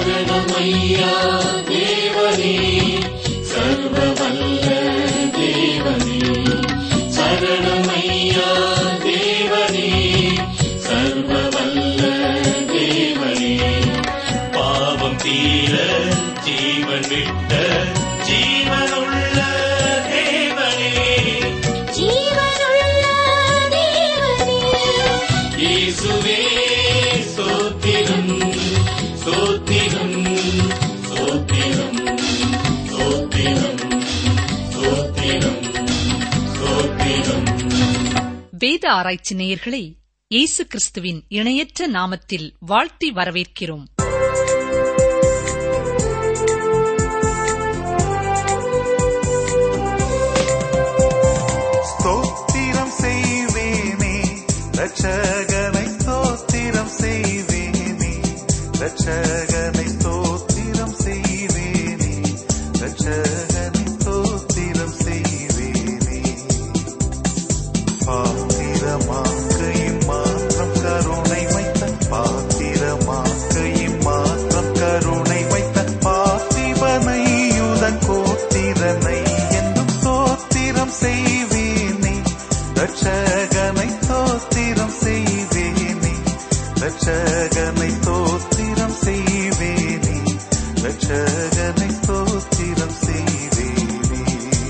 சரணமையா தேவனே சர்வவல்ல தேவனே சரணமையா தேவனே சர்வவல்ல தேவனே பாவம் தீர ஜீவன் விட்ட ஜீவனுள்ள தேவனே ஜீவனுள்ள தேவனே இயேசுவே சோத்திரம் சோத்திரம் சோத்திரம் சோத்திரம் சோத்திரம் சோத்திரம் வேத ஆராய்ச்சி நேயர்களை இயேசு கிறிஸ்துவின் இணையற்ற நாமத்தில் வாழ்த்தி வரவேற்கிறோம் ஸ்தோத்திரம் செய்வேனே ரட்சகனை ஸ்தோத்திரம் செய்வேனே ரட்சகனை ஸ்தோத்திரம் செய்வேனே ரட்சகனை ஸ்தோத்திரம் செய்வேனே பாத்திரமாக்கையும் மாற்றம் கருணை வைத்த பாத்திரமாக்கையும் மாற்றம் கருணை வைத்த பார்த்திபனை யுதன் கோத்திரனை என்றும் ஸ்தோத்திரம் செய்வேனே ரட்சகனை ஸ்தோத்திரம் செய்வேனே ரட்சகனை ஸ்தோத்திரம் செய்வேனே ரட்சகனை ஸ்தோத்திரம் செய்வேனே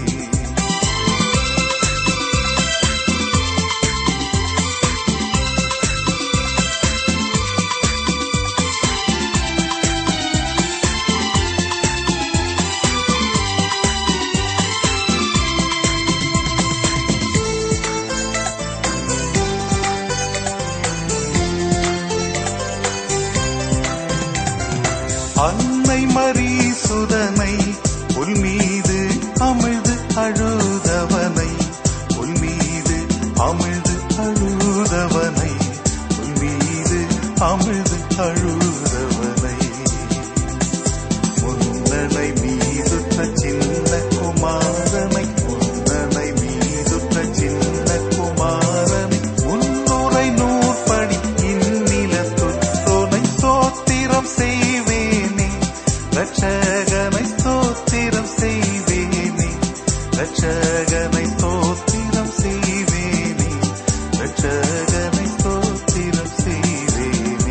அன்னை மரீசுதனை புல் மீது அமிழ்து அழுதவனை புல் மீது அமிழ்து அழுதவனை புல் மீது அமிழ்து அழுதவனை முன்னனை மீதுற்ற சின்ன குமாரனை முன்னனை மீதுற்ற சின்ன குமாரனை முன்னுரை நூற்படி இந்நிலத்துற்றோனை ஸ்தோத்திரம் செய்வேனே ரட்சகனை ஸ்தோத்திரம் செய்வேனே ரட்சகனை ஸ்தோத்திரம் செய்வேனே ரட்சகனை ஸ்தோத்திரம் செய்வேனே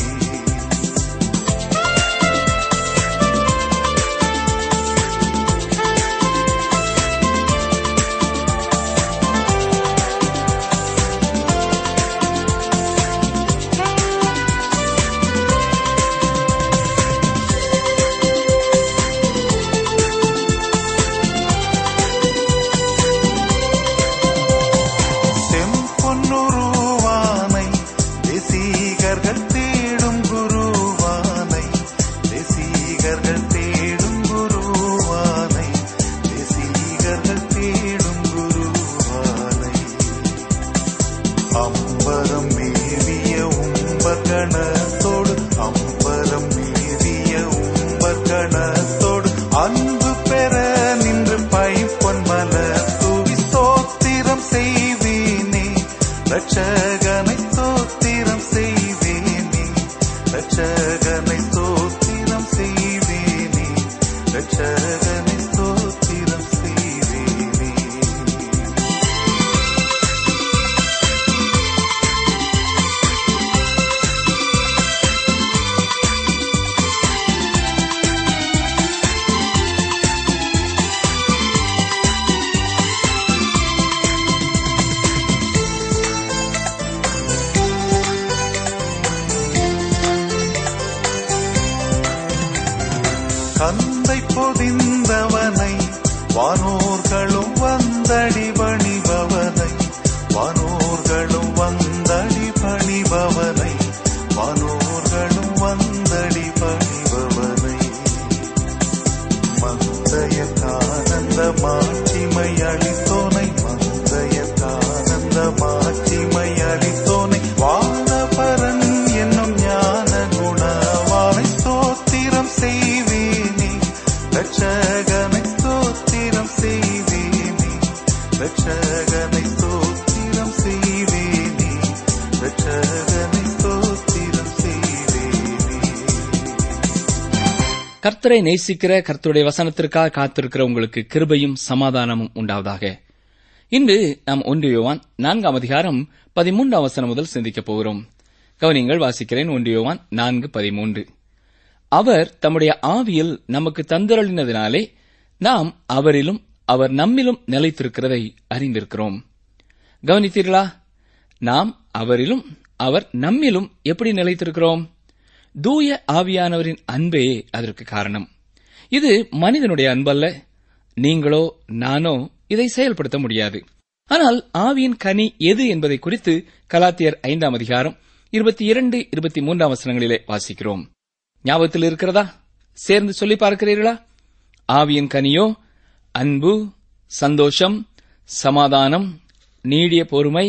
செம்பொன்னுருவானை தேசீகர்கள் தேடும் குருவானை தேசீகர்கள் தேடும் குருவானை தேசீகர்கள் தேடும் குருவானை அம்பரம் மேவிய உம்பர்கணத்தோடு அம்பரம் மேவிய உம்பர்கணத்தோடு அன்பு பெற நின்று பைப்பொன் மலர் தூவி ஸ்தோத்திரம் செய்வேனே ரட்சகனை ஸ்தோத்திரம் செய்வேனே ரட்சகனை ஸ்தோத்திரம் செய்வேனே ரட்சகனை ஸ்தோத்திரம் செய்வேனே கந்தை பொதிந்தவனை வானோர்களும் வந்தடி பணிபவனை வானோர்களும் வந்தடி பணிபவனை வானோர்களும் வந்தடி பணிபவனை மந்தைய கானந்த மாட்சிமை அளித்தோனை மந்தைய கானந்த மாட்சிமை அளித்தோனை வானபரன் என்னும் ஞான குணவானை ஸ்தோத்திரம் செய்வேனே ரட்சகனை ஸ்தோத்திரம் செய்வேனே ரட்சக கர்த்தரை நேசிக்கிற கர்த்தருடைய வசனத்திற்காக காத்திருக்கிற உங்களுக்கு கிருபையும் சமாதானமும் உண்டாவதாக இன்று நாம் ஒன்று யோவான் நான்காம் அதிகாரம் பதிமூன்றாம் வசனம் முதல் சிந்திக்கப் போகிறோம் கவனிங்கள் வாசிக்கிறேன் ஒன்று யோவான் நான்கு பதிமூன்று அவர் தம்முடைய ஆவியில் நமக்கு தந்தருளினதினாலே நாம் அவரிலும் அவர் நம்மிலும் நிலைத்திருக்கிறதை அறிந்திருக்கிறோம் கவனித்தீர்களா நாம் அவரிலும் அவர் நம்மிலும் எப்படி நிலைத்திருக்கிறோம் தூய ஆவியானவரின் அன்பே அதற்கு காரணம் இது மனிதனுடைய அன்பல்ல நீங்களோ நானோ இதை செயல்படுத்த முடியாது ஆனால் ஆவியின் கனி எது என்பதை குறித்து கலாத்தியர் ஐந்தாம் அதிகாரம் இருபத்தி இரண்டு இருபத்தி மூன்றாம் வசனங்களிலே வாசிக்கிறோம் ஞாபகத்தில் இருக்கிறதா சேர்ந்து சொல்லி பார்க்கிறீர்களா ஆவியின் கனியோ அன்பு சந்தோஷம் சமாதானம் நீடிய பொறுமை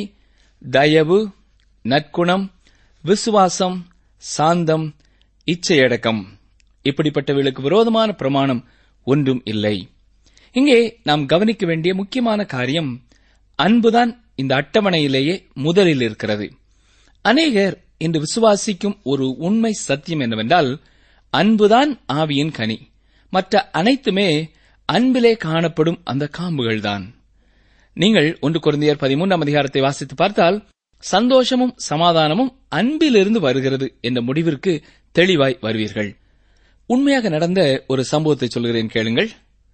தயவு நற்குணம் விசுவாசம் சாந்தம் இச்சையடக்கம் இப்படிப்பட்டவர்களுக்கு விரோதமான பிரமாணம் ஒன்றும் இல்லை இங்கே நாம் கவனிக்க வேண்டிய முக்கியமான காரியம் அன்புதான் இந்த அட்டவணையிலேயே முதலில் இருக்கிறது அநேகர் இன்று விசுவாசிக்கும் ஒரு உண்மை சத்தியம் என்னவென்றால் அன்புதான் ஆவியின் கனி மற்ற அனைத்துமே அன்பிலே காணப்படும் அந்த காம்புகள்தான் நீங்கள் ஒன்று குழந்தையர் பதிமூன்றாம் அதிகாரத்தை வாசித்து பார்த்தால் சந்தோஷமும் சமாதானமும் அன்பிலிருந்து வருகிறது என்ற முடிவிற்கு தெளிவாய் வருவீர்கள் உண்மையாக நடந்த ஒரு சம்பவத்தை சொல்கிறேன் கேளுங்கள்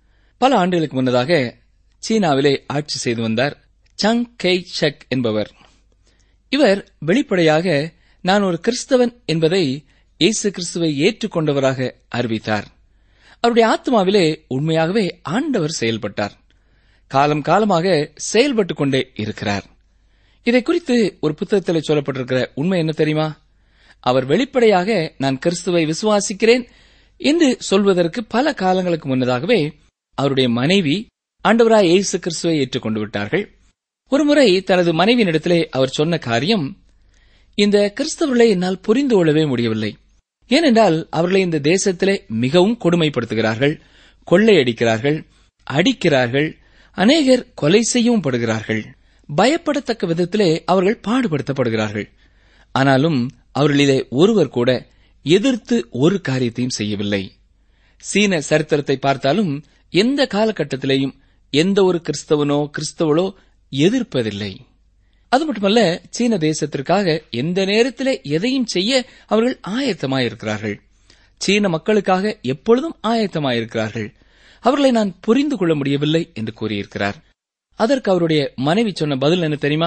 பல ஆண்டுகளுக்கு முன்னதாக சீனாவிலே ஆட்சி செய்து வந்தார் சங் கெய் ஷக் என்பவர் இவர் வெளிப்படையாக நான் ஒரு கிறிஸ்தவன் என்பதை இயேசு கிறிஸ்துவை ஏற்றுக்கொண்டவராக அறிவித்தார் அவருடைய ஆத்மாவிலே உண்மையாகவே ஆண்டவர் செயல்பட்டார் காலம் காலமாக செயல்பட்டுக் கொண்டே இருக்கிறார் இதை குறித்து ஒரு புத்தகத்தில் சொல்லப்பட்டிருக்கிற உண்மை என்ன தெரியுமா அவர் வெளிப்படையாக நான் கிறிஸ்துவை விசுவாசிக்கிறேன் என்று சொல்வதற்கு பல காலங்களுக்கு முன்னதாகவே அவருடைய மனைவி ஆண்டவராய் இயேசு கிறிஸ்துவை ஏற்றுக்கொண்டு விட்டார்கள் ஒருமுறை தனது மனைவியினிடத்திலே அவர் சொன்ன காரியம் இந்த கிறிஸ்தவர்களை என்னால் புரிந்து கொள்ளவே முடியவில்லை ஏனென்றால் அவர்களை இந்த தேசத்திலே மிகவும் கொடுமைப்படுத்துகிறார்கள் கொள்ளையடிக்கிறார்கள் அடிக்கிறார்கள் அநேகர் கொலை செய்யவும் படுகிறார்கள் பயப்படத்தக்க விதத்திலே அவர்கள் பாடுபடுத்தப்படுகிறார்கள் ஆனாலும் அவர்களிலே ஒருவர் கூட எதிர்த்து ஒரு காரியத்தையும் செய்யவில்லை சீன சரித்திரத்தை பார்த்தாலும் எந்த காலகட்டத்திலேயும் எந்த ஒரு கிறிஸ்தவனோ கிறிஸ்தவளோ எதிர்ப்பதில்லை அது மட்டுமல்ல சீன தேசத்திற்காக எந்த நேரத்திலே எதையும் செய்ய அவர்கள் ஆயத்தமாயிருக்கிறார்கள் சீன மக்களுக்காக எப்பொழுதும் ஆயத்தமாயிருக்கிறார்கள் அவர்களை நான் புரிந்து கொள்ள முடியவில்லை என்று கூறியிருக்கிறார் அதற்கு அவருடைய மனைவி சொன்ன பதில் என்ன தெரியுமா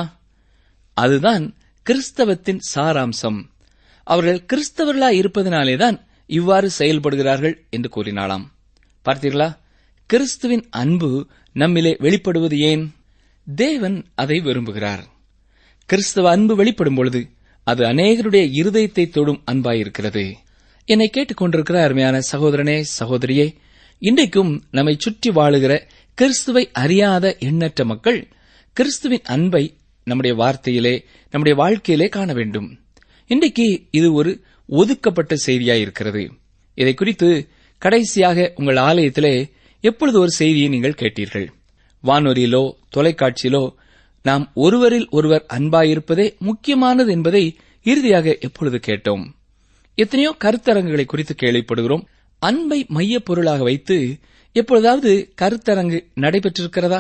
அதுதான் கிறிஸ்தவத்தின் சாராம்சம் அவர்கள் கிறிஸ்தவர்களா இருப்பதனாலேதான் இவ்வாறு செயல்படுகிறார்கள் என்று கூறினாளாம் பார்த்தீர்களா கிறிஸ்துவின் அன்பு நம்மிலே வெளிப்படுவது ஏன் தேவன் அதை விரும்புகிறார் கிறிஸ்தவ அன்பு வெளிப்படும் பொழுது அது அநேகருடைய இருதயத்தை தொடும் அன்பாயிருக்கிறது என்னை கேட்டுக்கொண்டிருக்கிற அருமையான சகோதரனே சகோதரியே இன்றைக்கும் நம்மை சுற்றி வாழுகிற கிறிஸ்துவை அறியாத எண்ணற்ற மக்கள் கிறிஸ்துவின் அன்பை நம்முடைய வார்த்தையிலே நம்முடைய வாழ்க்கையிலே காண வேண்டும் இன்றைக்கு இது ஒரு ஒதுக்கப்பட்ட செய்தியாயிருக்கிறது இதை குறித்து கடைசியாக உங்கள் ஆலயத்திலே எப்பொழுது ஒரு செய்தியை நீங்கள் கேட்டீர்கள் வானொலியிலோ தொலைக்காட்சியிலோ நாம் ஒருவரில் ஒருவர் அன்பாயிருப்பதே முக்கியமானது என்பதை இறுதியாக எப்பொழுது கேட்டோம் எத்தனையோ கருத்தரங்குகளை குறித்து கேள்விப்படுகிறோம் அன்பை மையப் பொருளாக வைத்து எப்பொழுதாவது கருத்தரங்கு நடைபெற்றிருக்கிறதா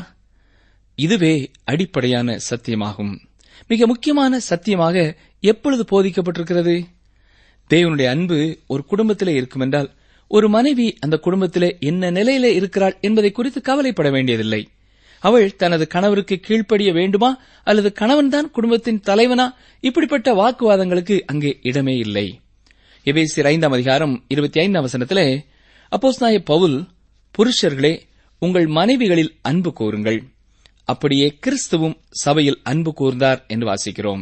இதுவே அடிப்படையான சத்தியமாகும் மிக முக்கியமான சத்தியமாக எப்பொழுது போதிக்கப்பட்டிருக்கிறது தேவனுடைய அன்பு ஒரு குடும்பத்திலே இருக்குமென்றால் ஒரு மனைவி அந்த குடும்பத்திலே என்ன நிலையிலே இருக்கிறாள் என்பதை குறித்து கவலைப்பட வேண்டியதில்லை அவள் தனது கணவருக்கு கீழ்ப்படிய வேண்டுமா அல்லது கணவன்தான் குடும்பத்தின் தலைவனா இப்படிப்பட்ட வாக்குவாதங்களுக்கு அங்கே இடமே இல்லை எபேசியர் ஐந்தாம் அதிகாரம் இருபத்தி ஐந்தாம் வசனத்திலே அப்போஸ்நாய பவுல் புருஷர்களே உங்கள் மனைவிகளில் அன்பு கூறுங்கள் அப்படியே கிறிஸ்துவும் சபையில் அன்பு கூர்ந்தார் என்று வாசிக்கிறோம்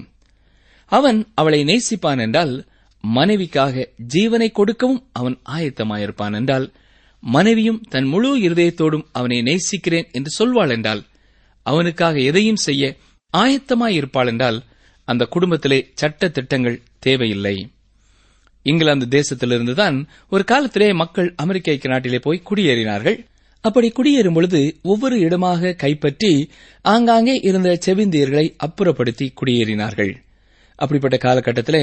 அவன் அவளை நேசிப்பான் என்றால் மனைவிக்காக ஜீவனை கொடுக்கவும் அவன் ஆயத்தமாயிருப்பான் என்றால் மனைவியும் தன் முழு இருதயத்தோடும் அவனை நேசிக்கிறேன் என்று சொல்வாள் என்றால் அவனுக்காக எதையும் செய்ய ஆயத்தமாயிருப்பாள் என்றால் அந்த குடும்பத்திலே சட்ட திட்டங்கள் தேவையில்லை இங்கிலாந்து தேசத்திலிருந்துதான் ஒரு காலத்திலே மக்கள் அமெரிக்க ஐக்கிய நாட்டிலே போய் குடியேறினார்கள் அப்படி குடியேறும் பொழுது ஒவ்வொரு இடமாக கைப்பற்றி ஆங்காங்கே இருந்த செவிந்தியர்களை அப்புறப்படுத்தி குடியேறினார்கள் அப்படிப்பட்ட காலகட்டத்திலே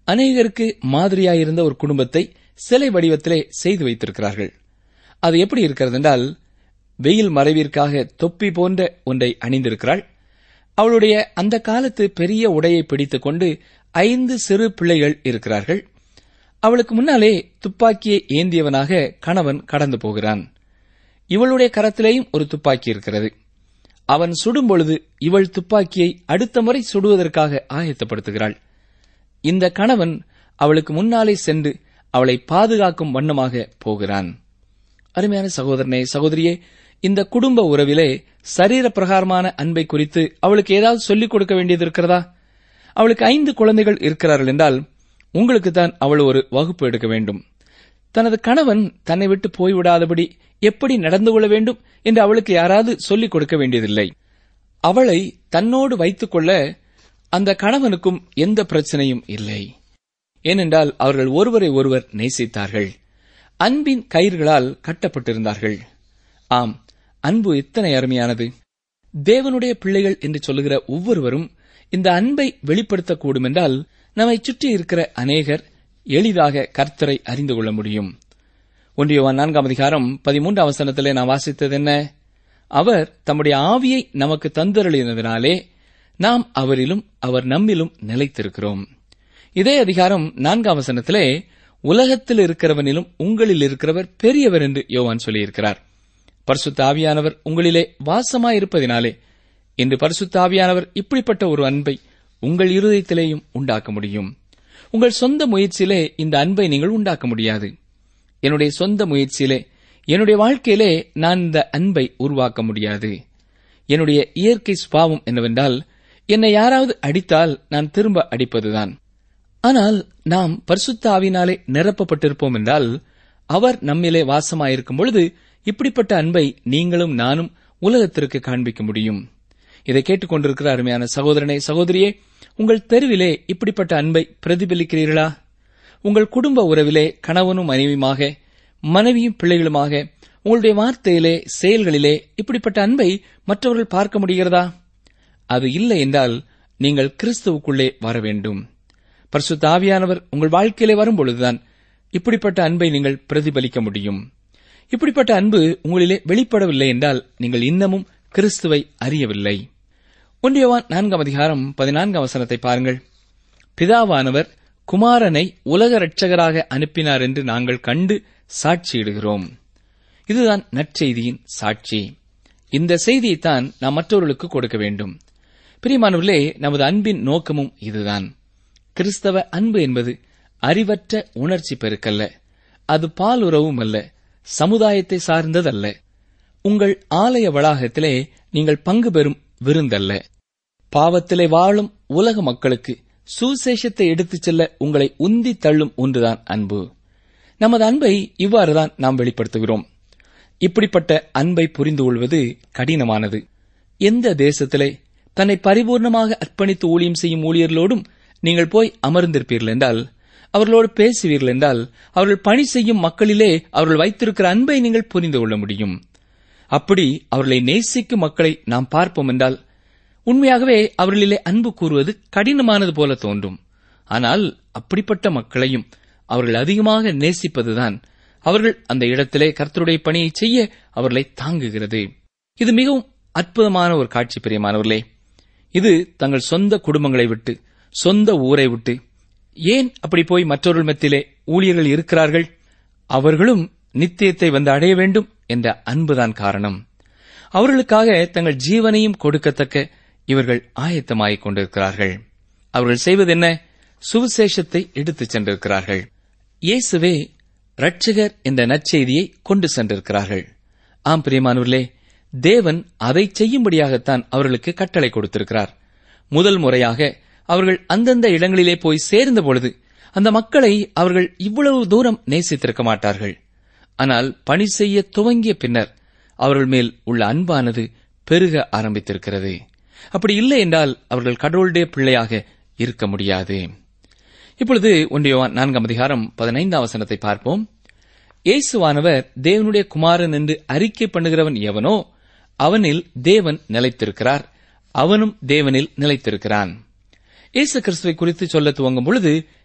அநேகருக்கு மாதிரியாயிருந்த ஒரு குடும்பத்தை சிலை வடிவத்திலே செய்து வைத்திருக்கிறார்கள் அது எப்படி இருக்கிறது என்றால் வெயில் மறைவிற்காக தொப்பி போன்ற ஒன்றை அணிந்திருக்கிறாள் அவளுடைய அந்த காலத்து பெரிய உடையை பிடித்துக் கொண்டு ஐந்து சிறு பிள்ளைகள் இருக்கிறார்கள் அவளுக்கு முன்னாலே துப்பாக்கியை ஏந்தியவனாக கணவன் கடந்து போகிறான் இவளுடைய கரத்திலேயும் ஒரு துப்பாக்கி இருக்கிறது அவன் சுடும் பொழுது இவள் துப்பாக்கியை அடுத்த முறை சுடுவதற்காக ஆயத்தப்படுத்துகிறாள் இந்த கணவன் அவளுக்கு முன்னாலே சென்று அவளை பாதுகாக்கும் வண்ணமாக போகிறான் அருமையான சகோதரனே சகோதரியே இந்த குடும்ப உறவிலே சரீர பிரகாரமான அன்பை குறித்து அவளுக்கு ஏதாவது சொல்லிக் கொடுக்க வேண்டியது இருக்கிறதா அவளுக்கு ஐந்து குழந்தைகள் இருக்கிறார்கள் என்றால் உங்களுக்கு தான் அவள் ஒரு வகுப்பு எடுக்க வேண்டும் தனது கணவன் தன்னை விட்டு போய்விடாதபடி எப்படி நடந்து கொள்ள வேண்டும் என்று அவளுக்கு யாராவது சொல்லிக் கொடுக்க வேண்டியதில்லை அவளை தன்னோடு வைத்துக் கொள்ள அந்த கணவனுக்கும் எந்த பிரச்சனையும் இல்லை ஏனென்றால் அவர்கள் ஒருவரை ஒருவர் நேசித்தார்கள் அன்பின் கயிர்களால் கட்டப்பட்டிருந்தார்கள் ஆம் அன்பு எத்தனை அருமையானது தேவனுடைய பிள்ளைகள் என்று சொல்லுகிற ஒவ்வொருவரும் இந்த அன்பை வெளிப்படுத்தக்கூடும் என்றால் நம்மை சுற்றி இருக்கிற அநேகர் எளிதாக கர்த்தரை அறிந்து கொள்ள முடியும் ஒன்றியவான் நான்காம் அதிகாரம் பதிமூன்றாம் வசனத்திலே நான் வாசித்தது என்ன அவர் தம்முடைய ஆவியை நமக்கு தந்தருளினதினாலே நாம் அவரிலும் அவர் நம்மிலும் நிலைத்திருக்கிறோம் இதே அதிகாரம் நான்காம் வசனத்திலே உலகத்தில் இருக்கிறவனிலும் உங்களில் இருக்கிறவர் பெரியவர் என்று யோவான் சொல்லியிருக்கிறார் பரிசுத்த ஆவியானவர் உங்களிலே வாசமாயிருப்பதினாலே இன்று பரிசுத்த ஆவியானவர் இப்படிப்பட்ட ஒரு அன்பை உங்கள் இருதயத்திலேயும் உண்டாக்க முடியும் உங்கள் சொந்த முயற்சியிலே இந்த அன்பை நீங்கள் உண்டாக்க முடியாது என்னுடைய சொந்த முயற்சியிலே என்னுடைய வாழ்க்கையிலே நான் இந்த அன்பை உருவாக்க முடியாது என்னுடைய இயற்கை சுபாவம் என்னவென்றால் என்னை யாராவது அடித்தால் நான் திரும்ப அடிப்பதுதான் ஆனால் நாம் பரிசுத்த ஆவினாலே நிரப்பப்பட்டிருப்போம் என்றால் அவர் நம்மிலே வாசமாயிருக்கும் பொழுது இப்படிப்பட்ட அன்பை நீங்களும் நானும் உலகத்திற்கு காண்பிக்க முடியும் இதை கேட்டுக்கொண்டிருக்கிற அருமையான சகோதரனே சகோதரியே உங்கள் தெருவிலே இப்படிப்பட்ட அன்பை பிரதிபலிக்கிறீர்களா உங்கள் குடும்ப உறவிலே கணவனும் மனைவியுமாக மனைவியும் பிள்ளைகளுமாக உங்களுடைய வார்த்தையிலே செயல்களிலே இப்படிப்பட்ட அன்பை மற்றவர்கள் பார்க்க முடிகிறதா அது இல்லை என்றால் நீங்கள் கிறிஸ்துவுக்குள்ளே வர வேண்டும் பரிசுத்த ஆவியானவர் உங்கள் வாழ்க்கையிலே வரும்பொழுதுதான் இப்படிப்பட்ட அன்பை நீங்கள் பிரதிபலிக்க முடியும் இப்படிப்பட்ட அன்பு உங்களிலே வெளிப்படவில்லை என்றால் நீங்கள் இன்னமும் கிறிஸ்துவை அறியவில்லை ஒன்றியவான் நான்காம் அதிகாரம் பதினான்காம் வசனத்தை பாருங்கள் பிதாவானவர் குமாரனை உலக இரட்சகராக அனுப்பினார் என்று நாங்கள் கண்டு சாட்சியிடுகிறோம் இதுதான் நற்செய்தியின் சாட்சி இந்த செய்தியைத்தான் நாம் மற்றவர்களுக்கு கொடுக்க வேண்டும் பிரியமானவர்களே நமது அன்பின் நோக்கமும் இதுதான் கிறிஸ்தவ அன்பு என்பது அறிவற்ற உணர்ச்சி பெருக்கல்ல அது பாலுறவும் அல்ல சமுதாயத்தை சார்ந்ததல்ல உங்கள் ஆலய வளாகத்திலே நீங்கள் பங்கு பெறும் விருந்தல்ல பாவத்திலே வாழும் உலக மக்களுக்கு சுசேஷத்தை எடுத்துச் செல்ல உங்களை உந்தி தள்ளும் ஒன்றுதான் அன்பு நமது அன்பை இவ்வாறுதான் நாம் வெளிப்படுத்துகிறோம் இப்படிப்பட்ட அன்பை புரிந்து கொள்வது கடினமானது எந்த தேசத்திலே தன்னை பரிபூர்ணமாக அர்ப்பணித்து ஊழியம் செய்யும் ஊழியர்களோடும் நீங்கள் போய் அமர்ந்திருப்பீர்கள் என்றால் அவர்களோடு பேசுவீர்கள் என்றால் அவர்கள் பணி செய்யும் மக்களிலே அவர்கள் வைத்திருக்கிற அன்பை நீங்கள் புரிந்து கொள்ள முடியும் அப்படி அவர்களை நேசிக்கும் மக்களை நாம் பார்ப்போம் என்றால் உண்மையாகவே அவர்களிலே அன்பு கூறுவது கடினமானது போல தோன்றும் ஆனால் அப்படிப்பட்ட மக்களையும் அவர்கள் அதிகமாக நேசிப்பதுதான் அவர்கள் அந்த இடத்திலே கர்த்தருடைய பணியை செய்ய அவர்களை தாங்குகிறது இது மிகவும் அற்புதமான ஒரு காட்சி பிரியமானவர்களே இது தங்கள் சொந்த குடும்பங்களை விட்டு சொந்த ஊரை விட்டு ஏன் அப்படி போய் மற்றவர்கள் மத்தியிலே ஊழியர்கள் இருக்கிறார்கள் அவர்களும் நித்தியத்தை வந்து அடைய வேண்டும் என்ற அன்புதான் காரணம் அவர்களுக்காக தங்கள் ஜீவனையும் கொடுக்கத்தக்க இவர்கள் ஆயத்தமாகிக் கொண்டிருக்கிறார்கள் அவர்கள் செய்வது என்ன சுவிசேஷத்தை எடுத்துச் சென்றிருக்கிறார்கள் இயேசுவே ரட்சகர் என்ற நற்செய்தியை கொண்டு சென்றிருக்கிறார்கள் ஆம் பிரியமானவர்களே தேவன் அதை செய்யும்படியாகத்தான் அவர்களுக்கு கட்டளை கொடுத்திருக்கிறார் முதல் முறையாக அவர்கள் அந்தந்த இடங்களிலே போய் சேர்ந்த பொழுது அந்த மக்களை அவர்கள் இவ்வளவு தூரம் நேசித்திருக்க மாட்டார்கள் ஆனால் பணி செய்ய துவங்கிய பின்னர் அவர்கள் மேல் உள்ள அன்பானது பெருக ஆரம்பித்திருக்கிறது அப்படி இல்லை என்றால் அவர்கள் கடவுளுடைய பிள்ளையாக இருக்க முடியாது இப்பொழுது ஒன்றியவான் நான்காம் அதிகாரம் பதினைந்தாம் வசனத்தை பார்ப்போம் இயேசுவானவர் தேவனுடைய குமாரன் என்று அறிக்கை பண்ணுகிறவன் எவனோ அவனில் தேவன் நிலைத்திருக்கிறார் அவனும் தேவனில் நிலைத்திருக்கிறான் இயேசு கிறிஸ்துவை குறித்து சொல்ல துவங்கும் பொழுது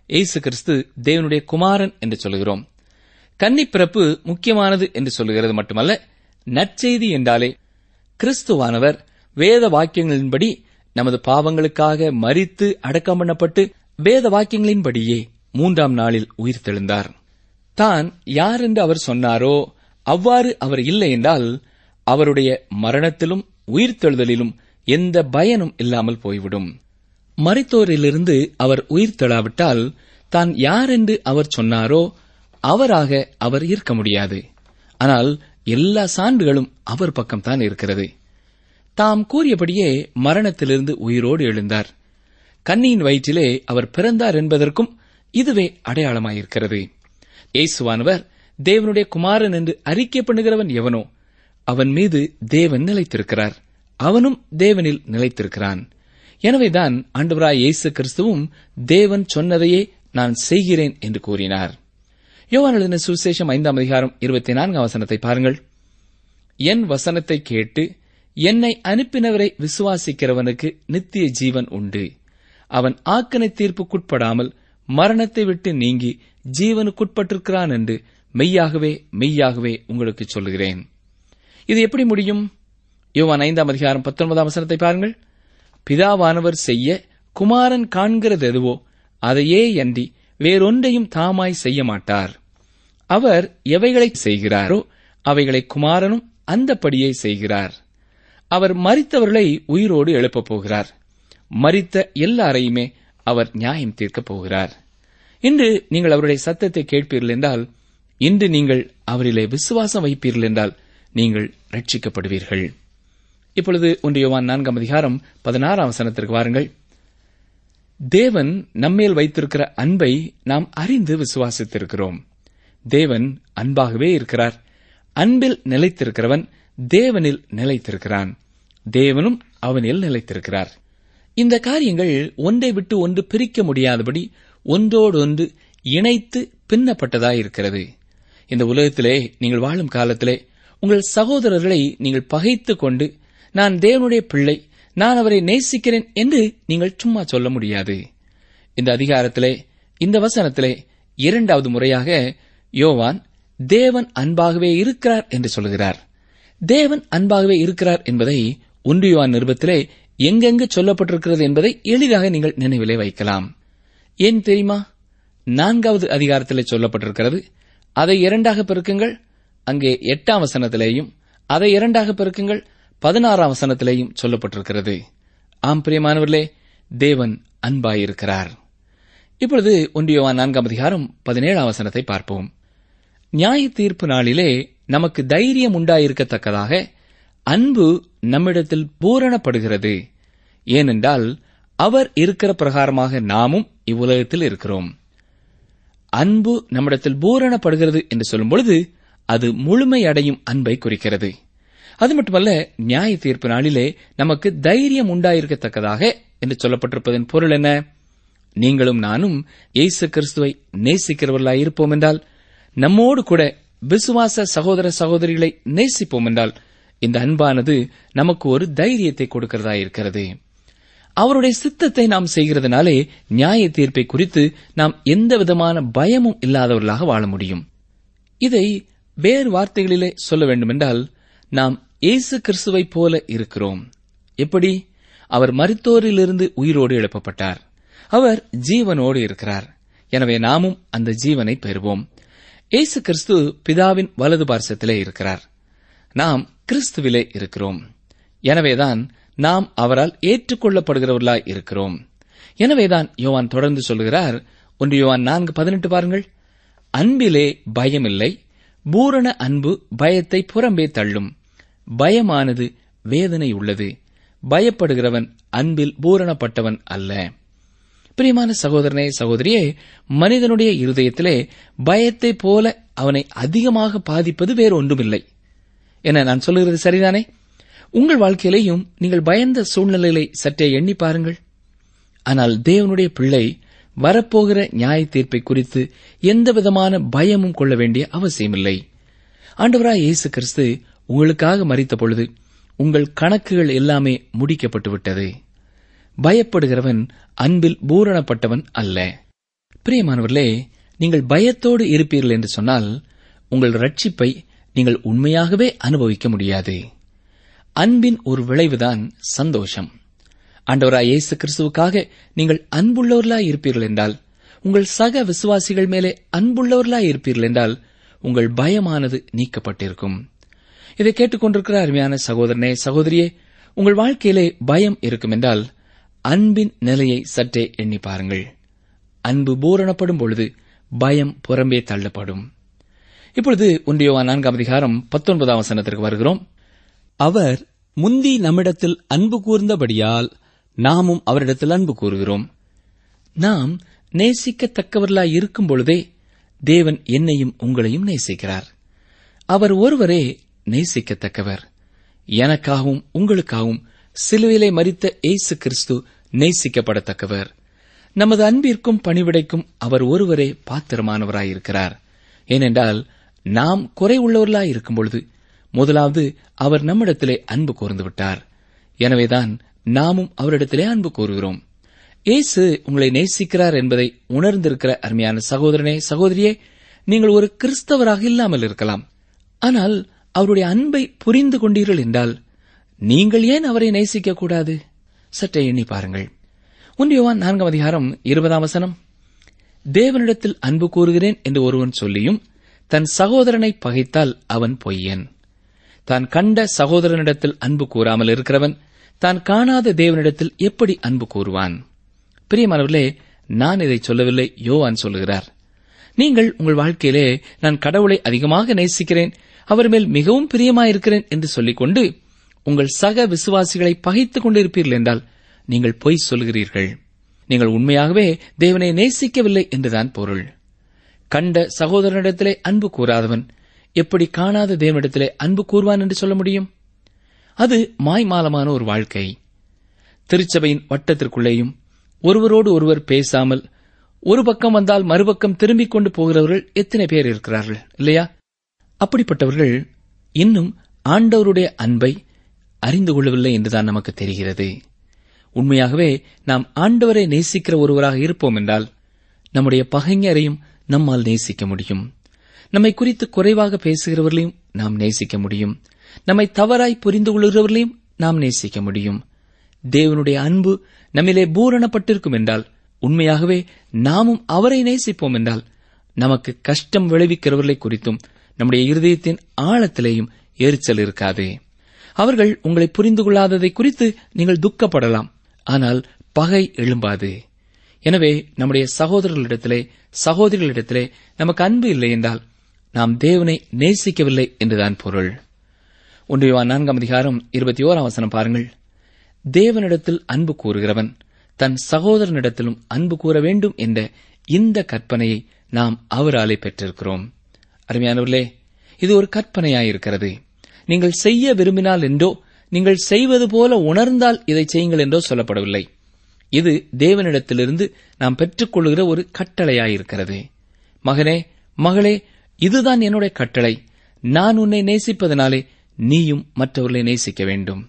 இயேசு கிறிஸ்து தேவனுடைய குமாரன் என்று சொல்கிறோம் கன்னி பிறப்பு முக்கியமானது என்று சொல்லுகிறது மட்டுமல்ல நற்செய்தி என்றாலே கிறிஸ்துவானவர் வேத வாக்கியங்களின்படி நமது பாவங்களுக்காக மரித்து அடக்கம் பண்ணப்பட்டு வேத வாக்கியங்களின்படியே மூன்றாம் நாளில் உயிர் தெழுந்தார் தான் யார் என்று அவர் சொன்னாரோ அவ்வாறு அவர் இல்லை என்றால் அவருடைய மரணத்திலும் உயிர்த்தெழுதலிலும் எந்த பயனும் இல்லாமல் போய்விடும் மரித்தோரிலிருந்து அவர் உயிர் தெழாவிட்டால் தான் யார் என்று அவர் சொன்னாரோ அவராக அவர் இருக்க முடியாது ஆனால் எல்லா சான்றுகளும் அவர் பக்கம்தான் இருக்கிறது தாம் கூறியபடியே மரணத்திலிருந்து உயிரோடு எழுந்தார் கன்னியின் வயிற்றிலே அவர் பிறந்தார் என்பதற்கும் இதுவே அடையாளமாயிருக்கிறது இயேசுவானவர் தேவனுடைய குமாரன் என்று அறிக்கை பண்ணுகிறவன் எவனோ அவன் மீது தேவன் நிலைத்திருக்கிறார் அவனும் தேவனில் நிலைத்திருக்கிறான் எனவேதான் ஆண்டவராய் இயேசு கிறிஸ்துவும் தேவன் சொன்னதையே நான் செய்கிறேன் என்று கூறினார் யோவான் எழுதின சுவிசேஷம் ஐந்தாம் அதிகாரம் இருபத்தி நான்காம் வசனத்தை பாருங்கள் என் வசனத்தை கேட்டு என்னை அனுப்பினவரை விசுவாசிக்கிறவனுக்கு நித்திய ஜீவன் உண்டு அவன் ஆக்கனை தீர்ப்புக்குட்படாமல் மரணத்தை விட்டு நீங்கி ஜீவனுக்குட்பட்டிருக்கிறான் என்று மெய்யாகவே மெய்யாகவே உங்களுக்கு சொல்லுகிறேன் இது எப்படி முடியும் யோவான் ஐந்தாம் அதிகாரம் பத்தொன்பதாம் வசனத்தை பாருங்கள் பிதாவானவர் செய்ய குமாரன் காண்கிறது எதுவோ அதையே அன்றி வேறொன்றையும் தாமாய் செய்ய மாட்டார் அவர் எவைகளை செய்கிறாரோ அவைகளை குமாரனும் அந்தப்படியே செய்கிறார் அவர் மரித்தவர்களை உயிரோடு எழுப்பப் போகிறார் மரித்த எல்லாரையுமே அவர் நியாயம் தீர்க்கப் போகிறார் இன்று நீங்கள் அவருடைய சத்தத்தை கேட்பீர்கள் என்றால் இன்று நீங்கள் அவரிலே விசுவாசம் வைப்பீர்கள் என்றால் நீங்கள் ரட்சிக்கப்படுவீர்கள் இப்பொழுது ஒன்று யோவான் நான்காம் அதிகாரம் பதினாறாம் வசனத்திற்கு வாருங்கள் தேவன் நம்மேல் வைத்திருக்கிற அன்பை நாம் அறிந்து விசுவாசித்திருக்கிறோம் தேவன் அன்பாகவே இருக்கிறார் அன்பில் நிலைத்திருக்கிறவன் தேவனில் நிலைத்திருக்கிறான் தேவனும் அவனில் நிலைத்திருக்கிறார் இந்த காரியங்கள் ஒன்றை விட்டு ஒன்று பிரிக்க முடியாதபடி ஒன்றோடொன்று இணைத்து பின்னப்பட்டதாயிருக்கிறது இந்த உலகத்திலே நீங்கள் வாழும் காலத்திலே உங்கள் சகோதரர்களை நீங்கள் பகைத்துக் கொண்டு நான் தேவனுடைய பிள்ளை நான் அவரை நேசிக்கிறேன் என்று நீங்கள் சும்மா சொல்ல முடியாது இந்த அதிகாரத்திலே இந்த வசனத்திலே இரண்டாவது முறையாக யோவான் தேவன் அன்பாகவே இருக்கிறார் என்று சொல்கிறார் தேவன் அன்பாகவே இருக்கிறார் என்பதை ஒன்றியோவான் நிருபத்திலே எங்கெங்கு சொல்லப்பட்டிருக்கிறது என்பதை எளிதாக நீங்கள் நினைவிலே வைக்கலாம் ஏன் தெரியுமா நான்காவது அதிகாரத்திலே சொல்லப்பட்டிருக்கிறது அதை இரண்டாக பெருக்குங்கள் அங்கே எட்டாம் வசனத்திலேயும் அதை இரண்டாக பெருக்குங்கள் பதினாறாம் வசனத்திலேயும் சொல்லப்பட்டிருக்கிறது ஆம் பிரியமானவர்களே தேவன் அன்பாயிருக்கிறார் இப்பொழுது ஒன்றியவான் நான்காம் அதிகாரம் பதினேழாம் வசனத்தை பார்ப்போம் நியாய தீர்ப்பு நாளிலே நமக்கு தைரியம் உண்டாயிருக்கத்தக்கதாக அன்பு நம்மிடத்தில் பூரணப்படுகிறது ஏனென்றால் அவர் இருக்கிற பிரகாரமாக நாமும் இவ்வுலகத்தில் இருக்கிறோம் அன்பு நம்மிடத்தில் பூரணப்படுகிறது என்று சொல்லும் பொழுது அது முழுமையடையும் அன்பை குறிக்கிறது அது மட்டுமல்ல நியாய தீர்ப்பு நாளிலே நமக்கு தைரியம் உண்டாயிருக்கத்தக்கதாக என்று சொல்லப்பட்டிருப்பதன் பொருள் என்ன நீங்களும் நானும் இயேசு கிறிஸ்துவை நேசிக்கிறவர்களாய் இருப்போம் என்றால் நம்மோடு கூட விசுவாச சகோதர சகோதரிகளை நேசிப்போம் என்றால் இந்த அன்பானது நமக்கு ஒரு தைரியத்தை கொடுக்கிறதா இருக்கிறது அவருடைய சித்தத்தை நாம் செய்கிறதுனாலே நியாய தீர்ப்பை குறித்து நாம் எந்த விதமான பயமும் இல்லாதவர்களாக வாழ முடியும் இதை வேறு வார்த்தைகளிலே சொல்ல வேண்டுமென்றால் நாம் இயேசு கிறிஸ்துவைப் போல இருக்கிறோம் எப்படி அவர் மருத்தோரிலிருந்து உயிரோடு எழுப்பப்பட்டார் அவர் ஜீவனோடு இருக்கிறார் எனவே நாமும் அந்த ஜீவனை பெறுவோம் இயேசு கிறிஸ்து பிதாவின் வலது பார்சத்திலே இருக்கிறார் நாம் கிறிஸ்துவிலே இருக்கிறோம் எனவேதான் நாம் அவரால் ஏற்றுக்கொள்ளப்படுகிறவர்களாய் இருக்கிறோம் எனவேதான் யோவான் தொடர்ந்து சொல்கிறார் ஒன்று யோவான் நான்கு பதினெட்டு பாருங்கள் அன்பிலே பயமில்லை பூரண அன்பு பயத்தை புறம்பே தள்ளும் பயமானது வேதனை உள்ளது பயப்படுகிறவன் அன்பில் பூரணப்பட்டவன் அல்ல பிரியமான சகோதரனே சகோதரியே மனிதனுடைய இருதயத்திலே பயத்தைப் போல அவனை அதிகமாக பாதிப்பது வேறு ஒன்றுமில்லை என நான் சொல்லுகிறது சரிதானே உங்கள் வாழ்க்கையிலேயும் நீங்கள் பயந்த சூழ்நிலைகளை சற்றே எண்ணி பாருங்கள் ஆனால் தேவனுடைய பிள்ளை வரப்போகிற நியாய தீர்ப்பை குறித்து எந்தவிதமான பயமும் கொள்ள வேண்டிய அவசியமில்லை ஆண்டவராய் இயேசு கிறிஸ்து உங்களுக்காக மறித்த பொழுது உங்கள் கணக்குகள் எல்லாமே முடிக்கப்பட்டு விட்டது பயப்படுகிறவன் அன்பில் பூரணப்பட்டவன் அல்ல பிரியமானவர்களே நீங்கள் பயத்தோடு இருப்பீர்கள் என்று சொன்னால் உங்கள் ரட்சிப்பை நீங்கள் உண்மையாகவே அனுபவிக்க முடியாது அன்பின் ஒரு விளைவுதான் சந்தோஷம் ஆண்டவராய் இயேசு கிறிஸ்துவுக்காக நீங்கள் அன்புள்ளவர்களாய் இருப்பீர்கள் என்றால் உங்கள் சக விசுவாசிகள் மேலே அன்புள்ளவர்களாய் இருப்பீர்கள் என்றால் உங்கள் பயமானது நீக்கப்பட்டிருக்கும் இதை கேட்டுக்கொண்டிருக்கிற அருமையான சகோதரனே சகோதரியே உங்கள் வாழ்க்கையிலே பயம் இருக்கும் என்றால் அன்பின் நிலையை சற்றே எண்ணி பாருங்கள் அன்பு பூரணப்படும் பொழுது பயம் புறம்பே தள்ளப்படும் இப்பொழுது ஒன்றியவா நான்காம் அதிகாரம் பத்தொன்பதாம் வசனத்திற்கு வருகிறோம் அவர் முந்தி நம்மிடத்தில் அன்பு கூர்ந்தபடியால் நாமும் அவரிடத்தில் அன்பு கூறுகிறோம் நாம் நேசிக்கத்தக்கவர்களாய் இருக்கும் பொழுதே தேவன் என்னையும் உங்களையும் நேசிக்கிறார் அவர் ஒருவரே நேசிக்கத்தக்கவர் எனக்காகவும் உங்களுக்காகவும் சிலுவிலை மரித்த இயேசு கிறிஸ்து நேசிக்கப்படத்தக்கவர் நமது அன்பிற்கும் பணிவிடைக்கும் அவர் ஒருவரே பாத்திரமானவராயிருக்கிறார் ஏனென்றால் நாம் குறை உள்ளவர்களாய் இருக்கும் பொழுது முதலாவது அவர் நம்மிடத்திலே அன்பு கூர்ந்து விட்டார் எனவேதான் நாமும் அவரிடத்திலே அன்பு கூறுகிறோம் இயேசு உங்களை நேசிக்கிறார் என்பதை உணர்ந்திருக்கிற அருமையான சகோதரனே சகோதரியே நீங்கள் ஒரு கிறிஸ்தவராக இல்லாமல் இருக்கலாம் ஆனால் அவருடைய அன்பை புரிந்து கொண்டீர்கள் என்றால் நீங்கள் ஏன் அவரை நேசிக்க கூடாது சற்றே எண்ணி பாருங்கள் ஒன்றியவான் நான்காம் அதிகாரம் இருபதாம் வசனம் தேவனிடத்தில் அன்பு கூறுகிறேன் என்று ஒருவன் சொல்லியும் தன் சகோதரனை பகைத்தால் அவன் பொய்யன் தான் கண்ட சகோதரனிடத்தில் அன்பு கூறாமல் இருக்கிறவன் தான் காணாத தேவனிடத்தில் எப்படி அன்பு கூறுவான் பிரியமானவர்களே நான் இதை சொல்லவில்லை யோவான் சொல்லுகிறார் நீங்கள் உங்கள் வாழ்க்கையிலே நான் கடவுளை அதிகமாக நேசிக்கிறேன் அவர் மேல் மிகவும் பிரியமாயிருக்கிறேன் என்று சொல்லிக்கொண்டு உங்கள் சக விசுவாசிகளை பகைத்துக் கொண்டிருப்பீர்கள் என்றால் நீங்கள் பொய் சொல்கிறீர்கள் நீங்கள் உண்மையாகவே தேவனை நேசிக்கவில்லை என்றுதான் பொருள் கண்ட சகோதரனிடத்திலே அன்பு கூறாதவன் எப்படி காணாத தேவனிடத்திலே அன்பு கூறுவான் என்று சொல்ல முடியும் அது மாய்மாலமான ஒரு வாழ்க்கை திருச்சபையின் வட்டத்திற்குள்ளேயும் ஒருவரோடு ஒருவர் பேசாமல் ஒரு பக்கம் வந்தால் மறுபக்கம் திரும்பிக் கொண்டு போகிறவர்கள் எத்தனை பேர் இருக்கிறார்கள் இல்லையா அப்படிப்பட்டவர்கள் இன்னும் ஆண்டவருடைய அன்பை அறிந்து கொள்ளவில்லை என்றுதான் நமக்கு தெரிகிறது உண்மையாகவே நாம் ஆண்டவரை நேசிக்கிற ஒருவராக இருப்போம் என்றால் நம்முடைய பகைஞரையும் நம்மால் நேசிக்க முடியும் நம்மை குறித்து குறைவாக பேசுகிறவர்களையும் நாம் நேசிக்க முடியும் நம்மை தவறாய் புரிந்து கொள்கிறவர்களையும் நாம் நேசிக்க முடியும் தேவனுடைய அன்பு நம்மிலே பூரணப்பட்டிருக்கும் என்றால் உண்மையாகவே நாமும் அவரை நேசிப்போம் என்றால் நமக்கு கஷ்டம் விளைவிக்கிறவர்களை குறித்தும் நம்முடைய இருதயத்தின் ஆழத்திலேயும் எரிச்சல் இருக்காது அவர்கள் உங்களை புரிந்து கொள்ளாததை குறித்து நீங்கள் துக்கப்படலாம் ஆனால் பகை எழும்பாது எனவே நம்முடைய சகோதரர்களிடத்திலே சகோதரிகளிடத்திலே நமக்கு அன்பு இல்லை என்றால் நாம் தேவனை நேசிக்கவில்லை என்றுதான் பொருள் ஒன்றியவா நான்காம் அதிகாரம் இருபத்தி ஓராம் வசனம் பாருங்கள் தேவனிடத்தில் அன்பு கூறுகிறவன் தன் சகோதரனிடத்திலும் அன்பு கூற வேண்டும் என்ற இந்த கற்பனையை நாம் அவராலே பெற்றிருக்கிறோம் அருமையானவர்களே இது ஒரு கற்பனையாயிருக்கிறது நீங்கள் செய்ய விரும்பினால் என்றோ நீங்கள் செய்வது போல உணர்ந்தால் இதை செய்யுங்கள் என்றோ சொல்லப்படவில்லை இது தேவனிடத்திலிருந்து நாம் பெற்றுக்கொள்கிற ஒரு கட்டளையாயிருக்கிறது மகனே மகளே இதுதான் என்னுடைய கட்டளை நான் உன்னை நேசிப்பதனாலே நீயும் மற்றவர்களை நேசிக்க வேண்டும்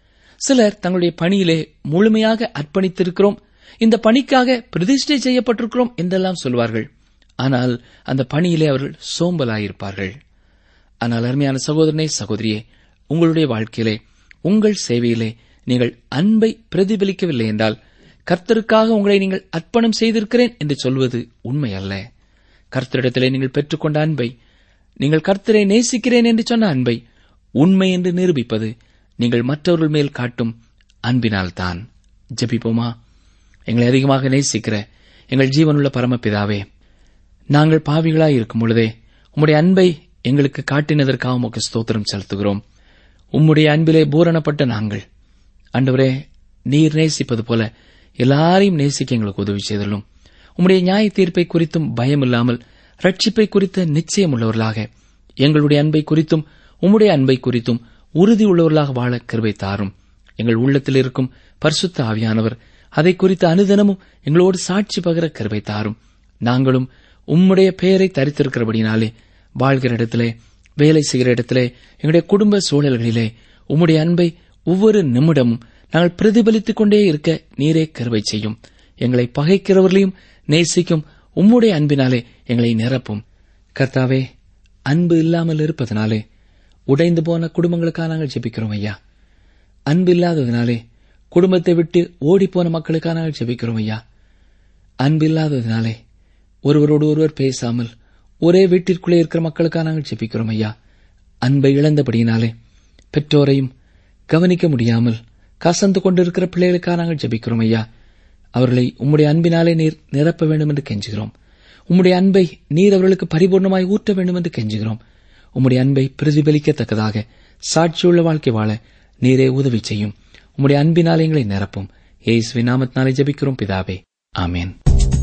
சிலர் தங்களுடைய பணியிலே முழுமையாக அர்ப்பணித்திருக்கிறோம் இந்த பணிக்காக பிரதிஷ்டை செய்யப்பட்டிருக்கிறோம் என்றெல்லாம் சொல்வார்கள் ஆனால் அந்த பணியிலே அவர்கள் சோம்பலாயிருப்பார்கள் ஆனால் அருமையான சகோதரனே சகோதரியே உங்களுடைய வாழ்க்கையிலே உங்கள் சேவையிலே நீங்கள் அன்பை பிரதிபலிக்கவில்லை என்றால் கர்த்தருக்காக உங்களை நீங்கள் அர்ப்பணம் செய்திருக்கிறேன் என்று சொல்வது உண்மை அல்ல கர்த்தரிடத்திலே நீங்கள் பெற்றுக்கொண்ட அன்பை நீங்கள் கர்த்தரை நேசிக்கிறேன் என்று சொன்ன அன்பை உண்மை என்று நிரூபிப்பது நீங்கள் மற்றவர்கள் மேல் காட்டும் அன்பினால்தான் ஜெபிப்போமா எங்களை அதிகமாக நேசிக்கிற எங்கள் ஜீவனுள்ள பரமபிதாவே நாங்கள் பாவிகளாய் இருக்கும் பொழுதே உம்முடைய அன்பை எங்களுக்கு காட்டினதற்காக உமக்கு ஸ்தோத்திரம் செலுத்துகிறோம் உம்முடைய அன்பிலே பூரணப்பட்ட நாங்கள் ஆண்டவரே நீர் நேசிப்பது போல எல்லாரையும் நேசிக்க எங்களுக்கு உதவி செய்தலும் உம்முடைய நியாய தீர்ப்பை குறித்தும் பயமில்லாமல் ரட்சிப்பை குறித்த நிச்சயம் உள்ளவர்களாக எங்களுடைய அன்பை குறித்தும் உம்முடைய அன்பை குறித்தும் உறுதி உள்ளவர்களாக வாழ கிருபை தாரும் எங்கள் உள்ளத்தில் இருக்கும் பரிசுத்த ஆவியானவர் அதை குறித்த அனுதினமும் எங்களோடு சாட்சி பகர கிருபை தாரும் நாங்களும் உம்முடைய பெயரை தரித்திருக்கிறபடினாலே வாழ்கிற இடத்திலே வேலை செய்கிற இடத்திலே எங்களுடைய குடும்ப சூழல்களிலே உம்முடைய அன்பை ஒவ்வொரு நிமிடமும் நாங்கள் பிரதிபலித்துக் கொண்டே இருக்க நீரே கருவை செய்யும் எங்களை பகைக்கிறவர்களையும் நேசிக்கும் உம்முடைய அன்பினாலே எங்களை நிரப்பும் கர்த்தாவே அன்பு இல்லாமல் இருப்பதனாலே உடைந்து போன குடும்பங்களுக்காக நாங்கள் ஜெபிக்கிறோம் ஐயா அன்பு இல்லாததினாலே குடும்பத்தை விட்டு ஓடிப்போன மக்களுக்காக நாங்கள் ஜெபிக்கிறோம் ஐயா அன்பு இல்லாததினாலே ஒருவரோடு ஒருவர் பேசாமல் ஒரே வீட்டிற்குள்ளே இருக்கிற மக்களுக்காக நாங்கள் ஜெபிக்கிறோம் ஐயா அன்பை இழந்தபடியினாலே பெற்றோரையும் கவனிக்க முடியாமல் கசந்து கொண்டிருக்கிற பிள்ளைகளுக்காக நாங்கள் ஜெபிக்கிறோம் ஐயா அவர்களை உம்முடைய அன்பினாலே நீர் நிரப்ப வேண்டும் என்று கெஞ்சுகிறோம் உம்முடைய அன்பை நீர் அவர்களுக்கு பரிபூர்ணமாய் ஊற்ற வேண்டும் என்று கெஞ்சுகிறோம் உம்முடைய அன்பை பிரதிபலிக்கத்தக்கதாக சாட்சியுள்ள வாழ்க்கை வாழ நீரே உதவி செய்யும் உம்முடைய அன்பினாலே எங்களை நிரப்பும் ஏசுவின் நாமத்தினாலே ஜெபிக்கிறோம் பிதாவே ஆமேன்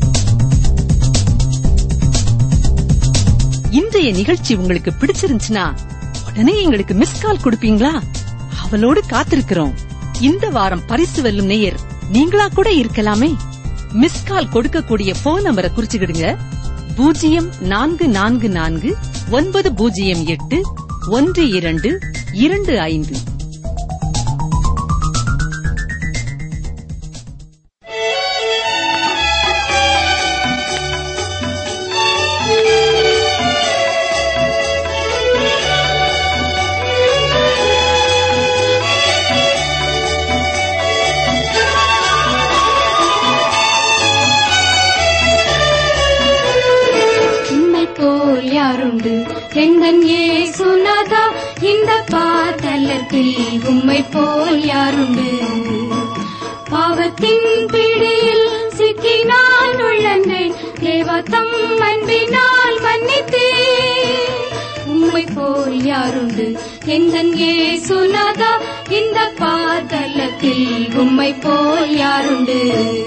இன்றைய நிகழ்ச்சி உங்களுக்கு பிடிச்சிருந்துச்சுன்னா உடனே எங்களுக்கு மிஸ் கால் கொடுப்பீங்களா அவளோடு காத்திருக்கிறோம் இந்த வாரம் பரிசு வெல்லும் நேயர் நீங்களா கூட இருக்கலாமே மிஸ் கால் கொடுக்கக்கூடிய போன் நம்பரை குறிச்சுக்கிடுங்க பூஜ்ஜியம் நான்கு நான்கு நான்கு ஒன்பது பூஜ்ஜியம் எட்டு ஒன்று இரண்டு இரண்டு ஐந்து உம்மை போல் யாருண்டு எந்தன் ஏசுநாதா இந்த பாதலத்தில் உம்மை போல் யாருண்டு பாவத்தின் பிடியில் சிக்கி நான் உள்ளந்தேன் தேவத்தம் அன்பினால் மன்னித்தேன் உம்மை போல் யாருண்டு எந்தன் ஏசுநாதா இந்த பாதலத்தில் உம்மை போல் யாருண்டு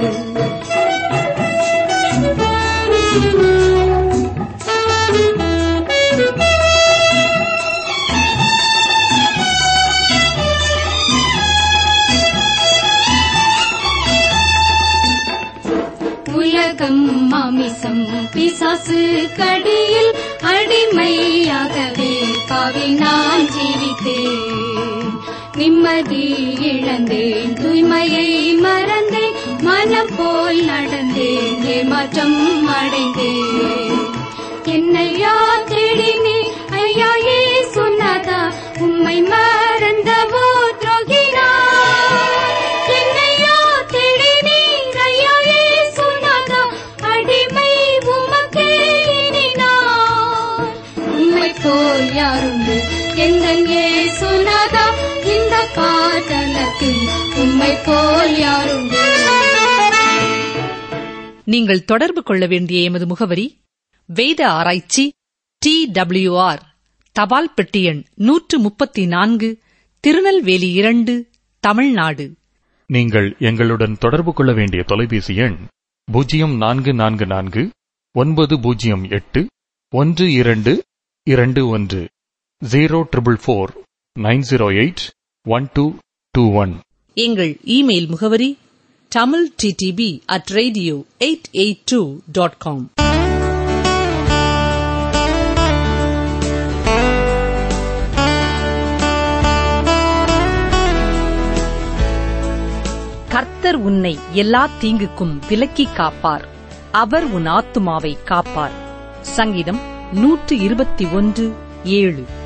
உலகம் மாமிசம் பிசாசு கடியில் அடிமையாகவே பாவி நான் ஜீவித்தேன் நிம்மதி இழந்தேன் தூய்மையை மறந்தேன் மனம் போல் நடந்தேன் ஏமாற்றம் அடைந்தேன் என்னையா தேடினே ஐயா ஏ சொன்னதா உம்மை மறந்தவோ துரோகினார் என்னையா தேடினீர் ஐயா ஏ சொன்னதா அடிமை உமக்கே இனினார் உம்மை போல் யாருண்டு எங்கள் ஏ சொன்னதா இந்த பாதலத்தில் உம்மை போல் யாருண்டு நீங்கள் தொடர்பு கொள்ள வேண்டிய எமது முகவரி வேத ஆராய்ச்சி டி ஆர் தபால் பெட்டி எண் நூற்று முப்பத்தி நான்கு திருநெல்வேலி இரண்டு தமிழ்நாடு நீங்கள் எங்களுடன் தொடர்பு கொள்ள வேண்டிய தொலைபேசி எண் பூஜ்ஜியம் நான்கு நான்கு நான்கு ஒன்பது பூஜ்ஜியம் எட்டு ஒன்று இரண்டு இரண்டு ஒன்று zero triple four nine zero eight one two two one எங்கள் இமெயில் முகவரி Tamil DTP at radio eight eight two dot com கர்த்தர் உன்னை எல்லா தீங்குக்கும் விலக்கி காப்பார் அவர் உன் ஆத்துமாவை காப்பார் சங்கீதம் நூற்று இருபத்தி ஒன்று ஏழு